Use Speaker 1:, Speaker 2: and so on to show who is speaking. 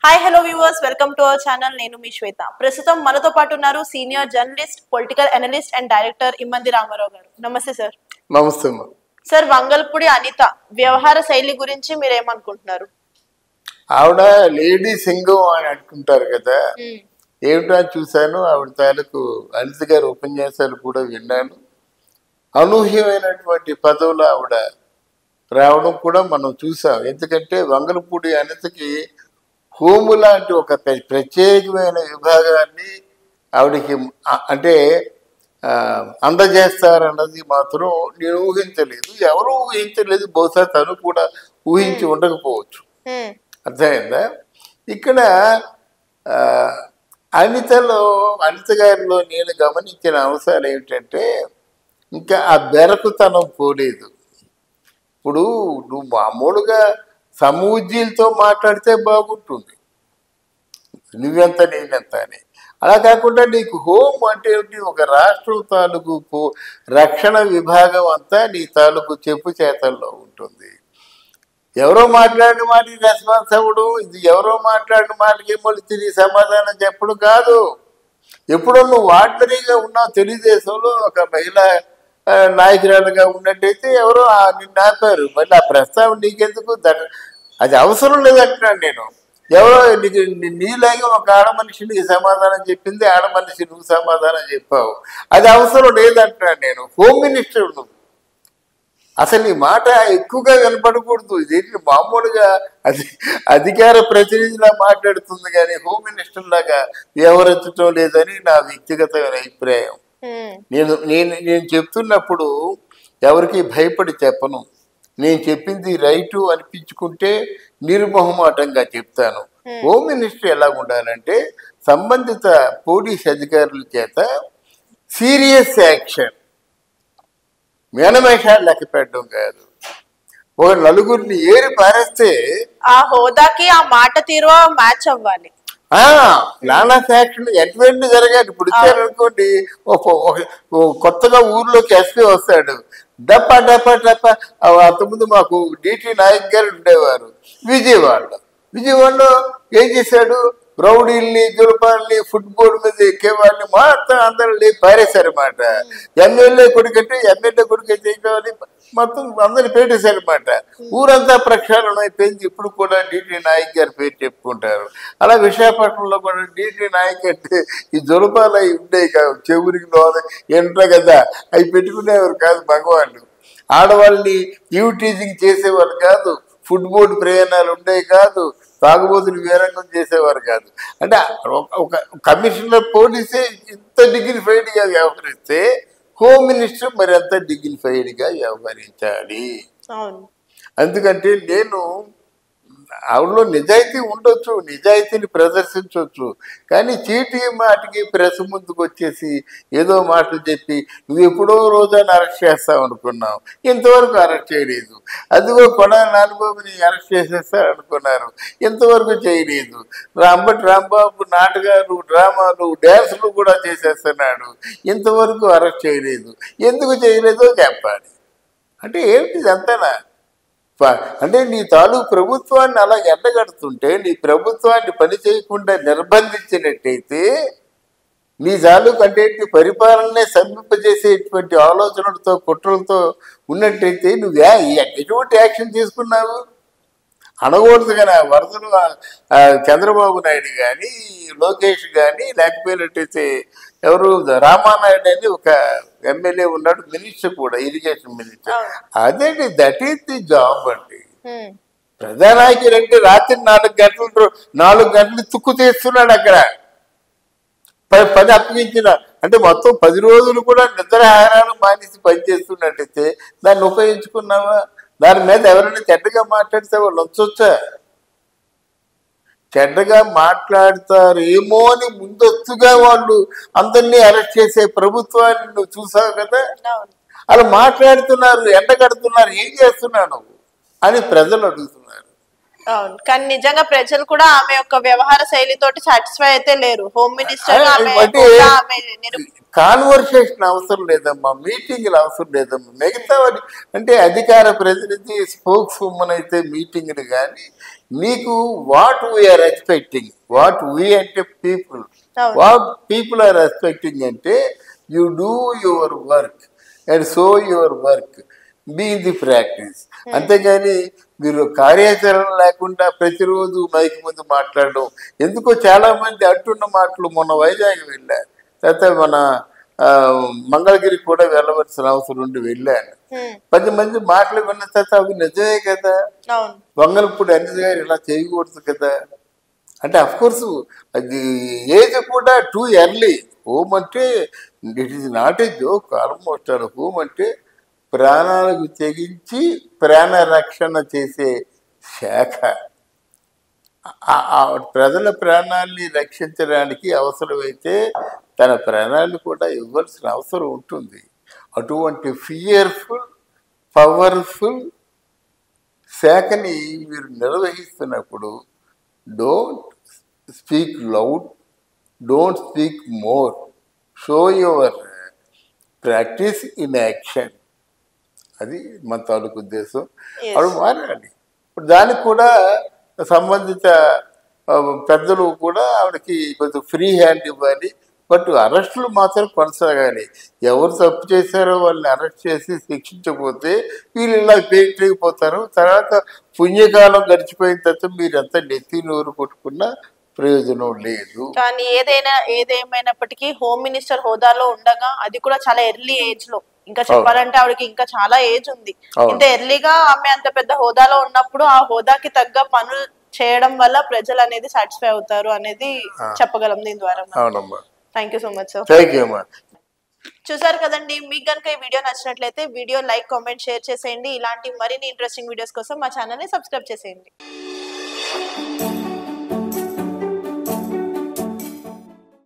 Speaker 1: Hi hello viewers welcome to our channel నేను మీ శ్వేత ప్రస్తుతం మనతో పాటు ఉన్నారు senior journalist political analyst and director Immandi Ramarao garu నమస్తే సార్
Speaker 2: నమస్తే అమ్మా
Speaker 1: సార్ వంగల్పూడి అనిత వ్యవహార శైలి గురించి మీరు ఏమనుకుంటున్నారు
Speaker 2: ఆవిడ లేడీ సింగం అని అంటుంటారు కదా ఏమిటో అని చూశాను ఆవిడ తాలూకు అనిత గారి ఉపన్యాసాలు కూడా విన్నాను అనూహ్యమైనటువంటి పదవులు ఆవిడ రావడం కూడా మనం చూసాం ఎందుకంటే వంగలపూడి అనితకి హోము లాంటి ఒక ప్ర- ప్రత్యేకమైన విభాగాన్ని ఆవిడకి అ- అంటే ఆ, అందజేస్తారన్నది మాత్రం నేను ఊహించలేదు ఎవరు ఊహించలేదు బహుశా తను కూడా ఊహించి ఉండకపోవచ్చు
Speaker 1: మ్మ్.
Speaker 2: అర్థమైందా ఇక్కడ ఆ, అనితలో అనిత గారిలో నేను గమనించిన అంశాలు ఏమిటంటే ఇంకా ఆ బెరకుతనం పోలేదు ఇప్పుడు నువ్వు మామూలుగా సమూజీలతో మాట్లాడితే బాగుంటుంది నువ్వెంత నేనెంత అని అలా కాకుండా నీకు హోమ్ అంటే ఏమిటి ఒక రాష్ట్రం తాలూకు పో- రక్షణ విభాగం అంతా నీ తాలూకు చెప్పు చేతల్లో ఉంటుంది ఎవరో మాట్లాడిన మాటకి రెస్పాన్స్ అవ్వడు ఇది ఎవరో మాట్లాడిన మాటకి మళ్ళీ తిరిగి సమాధానం చెప్పడం కాదు ఎప్పుడో నువ్వు ఆర్డినరీగా ఉన్నావు తెలుగుదేశంలో ఒక మహిళా ఆ, నాయకురాలుగా ఉన్నట్టయితే ఎవరో ఆ నిన్ను ఆపారు మళ్ళీ ఆ ప్రస్తావన నీకెందుకు దట్ అది అవసరం లేదంటున్నాను నేను ఎవరో నీకు నీ- నీలాగే ఒక ఆడ మనిషి నీకు సమాధానం చెప్పింది ఆడ మనిషి నువ్వు సమాధానం చెప్పావు అది అవసరం లేదంటున్నాను నేను హోమ్ మినిస్టర్ నువ్వు అసలు ఈ మాట ఎక్కువగా వినపడకూడదు ఇది మామూలుగా అది అధికార ప్రతినిధిలా మాట్లాడుతుంది కానీ హోమ్ మినిస్టర్ లాగా వ్యవహరించడం లేదని నా వ్యక్తిగతమైన అభిప్రాయం
Speaker 1: మ్మ్.
Speaker 2: నేను నేను నేను చెప్తున్నప్పుడు ఎవరికి భయపడి చెప్పను నేను చెప్పింది రైటు అనిపించుకుంటే నిర్మోహమాటంగా చెప్తాను హోమ్ మినిస్టర్ ఎలా ఉండాలంటే సంబంధిత పోలీస్ అధికారుల చేత సీరియస్ యాక్షన్ మేనమేషాలు లెక్క పెట్టడం కాదు ఒక నలుగురిని ఏరి పారేస్తే
Speaker 1: ఆ హోదాకి ఆ మాట తీరు మ్యాచ్ అవ్వాలి
Speaker 2: ఆ నానా ఫ్యాక్షన్ ఎటువంటి జరగాలి ఇప్పుడు ఇచ్చారనుకోండి ఒక- ఒక- ఓ కొత్తగా ఊర్లోకి ఎస్పీ వస్తాడు డప్ప డప్ప డప్ప ఆ అంతకుముందు మాకు డిటి నాయక్ గారు ఉండేవారు విజయవాడలో విజయవాడలో ఏం చేశాడు రౌడీల్ని జులపాల్ని ఫుట్బాల్ మీద ఎక్కేవాళ్ళని మొత్తం అందరూ లేపి పారేశారన్నమాట ఎమ్మెల్యే కొడుకంటే ఎమ్మెల్యే కొడుకు అయితే ఏం కావాలి మొత్తం అందరిని పెట్టేశారన్నమాట ఊరంతా ప్రక్షాళన అయిపోయింది ఇప్పుడు కూడా డిటి నాయక్ గారి పేరు చెప్పుకుంటారు అలా విశాఖపట్నంలో కూడా డిటి నాయక్ అంటే ఈ జులపాలు అవి ఉండేవి కాదు చెవురికి లోన ఎంట్ర కదా అవి పెట్టుకునేవారు కాదు మగవాళ్ళు ఆడవాళ్ళని ఈవ్ టీజింగ్ చేసేవారు కాదు ఫుట్బాల్ ప్రయాణాలు ఉండేవి కాదు తాగుబోతులు వీరంగం చేసేవారు కాదు అంటే ఒక- ఒక కమిషనర్ పోలీసే ఇంత డిగ్నిఫైడ్గా వ్యవహరిస్తే హోమ్ మినిస్టర్ మరి అంత డిగ్నిఫైడ్గా వ్యవహరించాలి
Speaker 1: అవును
Speaker 2: అందుకంటే నేను ఆవిడలో నిజాయితీ ఉండొచ్చు నిజాయితీని ప్రదర్శించవచ్చు కానీ చీటీ మాటికి ప్రెస్ ముందుకు వచ్చేసి ఏదో మాటలు చెప్పి నువ్వు ఎప్పుడో రోజాన్ని అరెస్ట్ చేస్తావు అనుకున్నావు ఇంతవరకు అరెస్ట్ చేయలేదు అదిగో కొడ నాలుగోని అరెస్ట్ చేసేస్తారు అనుకున్నారు ఇంతవరకు చేయలేదు రాంబట్ రాంబాబు నాటకాలు డ్రామాలు డ్యాన్సులు కూడా చేసేస్తున్నాడు ఇంతవరకు అరెస్ట్ చేయలేదు ఎందుకు చేయలేదో చెప్పాలి అంటే ఏమిటి ఇదంతానా ప- అంటే నీ తాలూకు ప్రభుత్వాన్ని అలా ఎండగడుతుంటే నీ ప్రభుత్వాన్ని పని చేయకుండా నిర్బంధించినట్టయితే నీ తాలూకు అంటే నీ పరిపాలననే సమీపజేసేటువంటి ఆలోచనలతో కుట్రలతో ఉన్నట్టయితే నువ్వు యా- ఎటువంటి యాక్షన్ తీసుకున్నావు అనకూడదు కానీ ఆ వరదలు ఆ- ఆ చంద్రబాబు నాయుడు కానీ లోకేష్ కానీ లేకపోయినట్టయితే ఎవరు రామానాయుడు అని ఒక ఎమ్మెల్యే ఉన్నాడు మినిస్టర్ కూడా ఇరిగేషన్ మినిస్టర్
Speaker 1: అవును.
Speaker 2: అదేంటి దట్ ఈస్ ది జాబ్ అండి
Speaker 1: మ్మ్.
Speaker 2: ప్రధానాయకుడు అంటే రాత్రి నాలుగు గంటలు నాలుగు గంటలు తుక్కు తీస్తున్నాడు అక్కడ ప- పని అప్పగించిన అంటే మొత్తం పది రోజులు కూడా నిద్రాహారాలు మానేసి పని చేస్తున్నట్టయితే దాన్ని ఉపయోగించుకున్నావా దాని మీద ఎవరైనా చెడ్డగా మాట్లాడితే వాళ్ళు ఉంచొచ్చా చెడ్డగా మాట్లాడతారేమో అని ముందస్తుగా వాళ్ళు అందరినీ అరెస్ట్ చేసే ప్రభుత్వాన్ని నువ్వు చూసావు కదా
Speaker 1: అవును
Speaker 2: అలా మాట్లాడుతున్నారు ఎండగడుతున్నారు ఏం చేస్తున్నావు నువ్వు అని ప్రజలు అడుగుతున్నారు
Speaker 1: అవును కానీ నిజంగా ప్రజలు కూడా ఆమె యొక్క వ్యవహార శైలితోటి సాటిస్ఫై అయితే లేరు హోమ్ మినిస్టర్ గా ఆమె
Speaker 2: అంటే
Speaker 1: కూడా ఆమె నిరు-
Speaker 2: కాన్వర్సేషన్ అవసరం లేదమ్మా మీటింగ్లు అవసరం లేదమ్మా మిగతా వాటి- అంటే అధికార ప్రతినిధి స్పోక్స్ ఉమ్మన్ అయితే మీటింగ్లు కానీ నీకు what we're expecting what we అంటే పీపుల్
Speaker 1: అవును.
Speaker 2: వాట్ పీపుల్ ఆర్ ఎక్స్పెక్టింగ్ అంటే you do your work and so your work be the practice అంతేగాని మీరు కార్యాచరణ లేకుండా ప్రతిరోజు మైక్ ముందు మాట్లాడడం ఎందుకో చాలా మంది అంటున్న మాటలు మొన్న వైజాగ్ వెళ్ళారు తర్వాత మన ఆ, మంగళగిరి కూడా వెళ్ళవలసిన అవసరం ఉండి వెళ్ళాను
Speaker 1: హ్మ్,
Speaker 2: పది మంది మాటలు విన్న తర్వాత అవి నిజమే కదా
Speaker 1: అవును
Speaker 2: వంగలపూడి అనిత గారు ఇలా చేయకూడదు కదా అంటే అఫ్ కోర్స్ అది ఏజ్ కూడా టూ ఎర్లీ హోమ్ అంటే it is not a joke almost all home అంటే ప్రాణాలకు తెగించి ప్రాణ రక్షణ చేసే శాఖ ఆ- ఆ ప్రజల ప్రాణాల్ని రక్షించడానికి అవసరమైతే తన ప్రాణాలు కూడా ఇవ్వాల్సిన అవసరం ఉంటుంది అటువంటి ఫియర్ఫుల్ పవర్ఫుల్ శాఖని మీరు నిర్వహిస్తున్నప్పుడు don't speak loud don't speak more show your practice in action అది మన తాలూకు ఉద్దేశం
Speaker 1: Yes.
Speaker 2: అప్పుడు మారాలి ఇప్పుడు దానికి కూడా సంబంధిత ఆ, పెద్దలు కూడా ఆవిడకి కొంచెం ఫ్రీ హ్యాండ్ ఇవ్వాలి బట్ అరెస్టులు మాత్రం కొనసాగాలి ఎవరు తప్పు చేశారో వాళ్ళని అరెస్ట్ చేసి శిక్షించకపోతే వీళ్ళు ఇలా పేటైపోతారు తర్వాత పుణ్యకాలం గడిచిపోయిన తర్వాత మీరు ఎంత నెత్తి నోరు కొట్టుకున్నా ప్రయోజనం లేదు
Speaker 1: కానీ ఏదైనా ఏదేమైనప్పటికీ హోమ్ మినిస్టర్ హోదాలో ఉండగా అది కూడా చాలా ఎర్లీ ఏజ్ లో ఇంకా చెప్పాలంటే ఆవిడకి ఇంకా చాలా ఏజ్ ఉంది
Speaker 2: అవును.
Speaker 1: ఇంత ఎర్లీగా ఆమె అంత పెద్ద హోదాలో ఉన్నప్పుడు ఆ హోదాకి తగ్గ పనులు చేయడం వల్ల ప్రజలు అనేది సాటిస్ఫై అవుతారు అనేది చెప్పగలం దీని ద్వారా
Speaker 2: అవునమ్మా
Speaker 1: thank you so much sir
Speaker 2: thank you అమ్మా
Speaker 1: చూసారు కదండి మీకు కనుక ఈ వీడియో నచ్చినట్లయితే వీడియో లైక్ కామెంట్ షేర్ చేసేయండి ఇలాంటి మరిన్ని ఇంట్రెస్టింగ్ వీడియోస్ కోసం మా ఛానల్ ని సబ్స్క్రైబ్ చేసేయండి